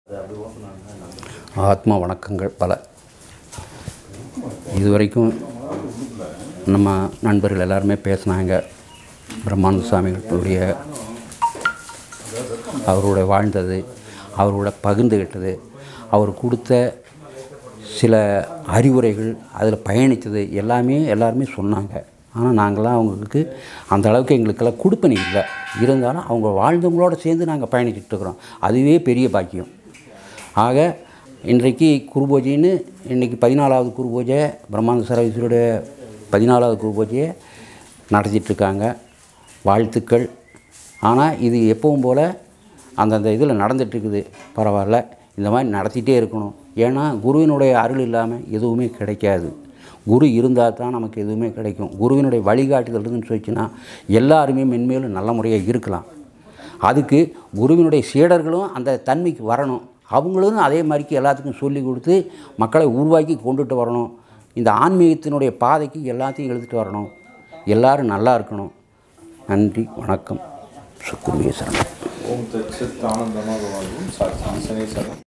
ஆத்மா வணக்கங்கள் பல இதுவரைக்கும் நம்ம நண்பர்கள் எல்லாருமே பேசினாங்க பிரம்மானந்த சுவாமிகளுடைய அவரோட வாழ்ந்தது அவரோட பகிர்ந்துகிட்டது அவர் கொடுத்த சில அறிவுரைகள் அதில் பயணித்தது எல்லாமே எல்லாருமே சொன்னாங்க ஆனால் நாங்களாம் அவங்களுக்கு அந்த அளவுக்கு எங்களுக்கெல்லாம் கொடுப்பனை இல்லை இருந்தாலும் அவங்க வாழ்ந்தவங்களோட சேர்ந்து நாங்கள் பயணிச்சுட்டு இருக்கிறோம் அதுவே பெரிய பாக்கியம் ஆக இன்றைக்கு குரு பூஜைன்னு இன்றைக்கி பதினாலாவது குரு பூஜை பிரம்மானந்த சரவீஸ்வருடைய பதினாலாவது குரு பூஜையை நடத்திட்டுருக்காங்க வாழ்த்துக்கள் ஆனால் இது எப்பவும் போல் அந்தந்த இதில் நடந்துகிட்ருக்குது பரவாயில்ல இந்த மாதிரி நடத்திட்டே இருக்கணும் ஏன்னா குருவினுடைய அருள் இல்லாமல் எதுவுமே கிடைக்காது குரு இருந்தால் தான் நமக்கு எதுவுமே கிடைக்கும் குருவினுடைய வழிகாட்டுதல் இருந்துன்னு சொல்லிச்சுன்னா எல்லாருமே மென்மேலும் நல்ல முறையாக இருக்கலாம் அதுக்கு குருவினுடைய சீடர்களும் அந்த தன்மைக்கு வரணும் அவங்களும் அதே மாதிரிக்கு எல்லாத்துக்கும் சொல்லி கொடுத்து மக்களை உருவாக்கி கொண்டுட்டு வரணும் இந்த ஆன்மீகத்தினுடைய பாதைக்கு எல்லாத்தையும் எழுதிட்டு வரணும் எல்லாரும் நல்லா இருக்கணும் நன்றி வணக்கம் சுக்குருவே சரணம் ஓம் தச்சித் ஆனந்தமாக வாழ்வும் சாட்சி சனீஸ்வரன்